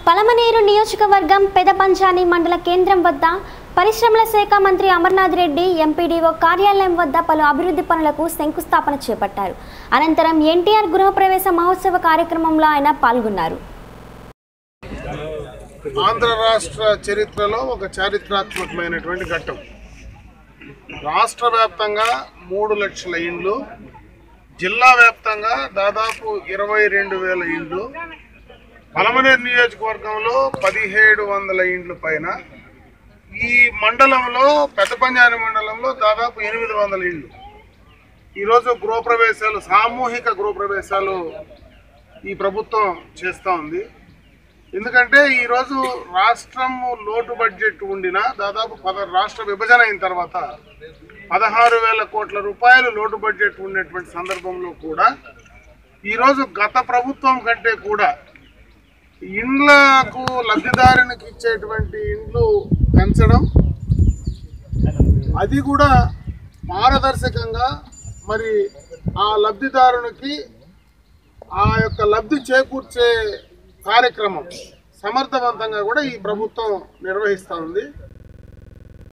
పలమనేరు నియోజకవర్గం పెదపంచాని మండల కేంద్రం వద్ద పరిశ్రమల శాఖ మంత్రి అమర్నాథ్ రెడ్డి ఎంపీడీఓ కార్యాలయం వద్ద పలు అభివృద్ధి పనులకు శంకుస్థాపన చేపట్టారు అనంతరం ఎన్టీఆర్ గృహప్రవేశ మహోత్సవ కార్యక్రమంలో ఆయన పాల్గొన్నారు ఆంధ్ర రాష్ట్ర చరిత్రలో ఒక చారిత్రాత్మకమైనటువంటి ఘట్టం రాష్ట్ర వ్యాప్తంగా మూడు లక్షల ఇండ్లు జిల్లా వ్యాప్తంగా దాదాపు ఇరవై రెండు వేల ఇండ్లు పలమనేరు నియోజకవర్గంలో పదిహేడు వందల ఇండ్లు పైన ఈ మండలంలో పెద్దపంజాని మండలంలో దాదాపు ఎనిమిది వందల ఇండ్లు ఈరోజు గృహప్రవేశాలు సామూహిక గృహప్రవేశాలు ఈ ప్రభుత్వం చేస్తూ ఉంది ఎందుకంటే ఈరోజు రాష్ట్రం లోటు బడ్జెట్ ఉండిన దాదాపు పద రాష్ట్ర విభజన అయిన తర్వాత పదహారు వేల కోట్ల రూపాయలు లోటు బడ్జెట్ ఉన్నటువంటి సందర్భంలో కూడా ఈరోజు గత ప్రభుత్వం కంటే కూడా ఇండ్లకు లబ్ధిదారునికి ఇచ్చేటువంటి ఇండ్లు పెంచడం అది కూడా పారదర్శకంగా మరి ఆ లబ్ధిదారునికి ఆ యొక్క లబ్ధి చేకూర్చే కార్యక్రమం సమర్థవంతంగా కూడా ఈ ప్రభుత్వం నిర్వహిస్తూ ఉంది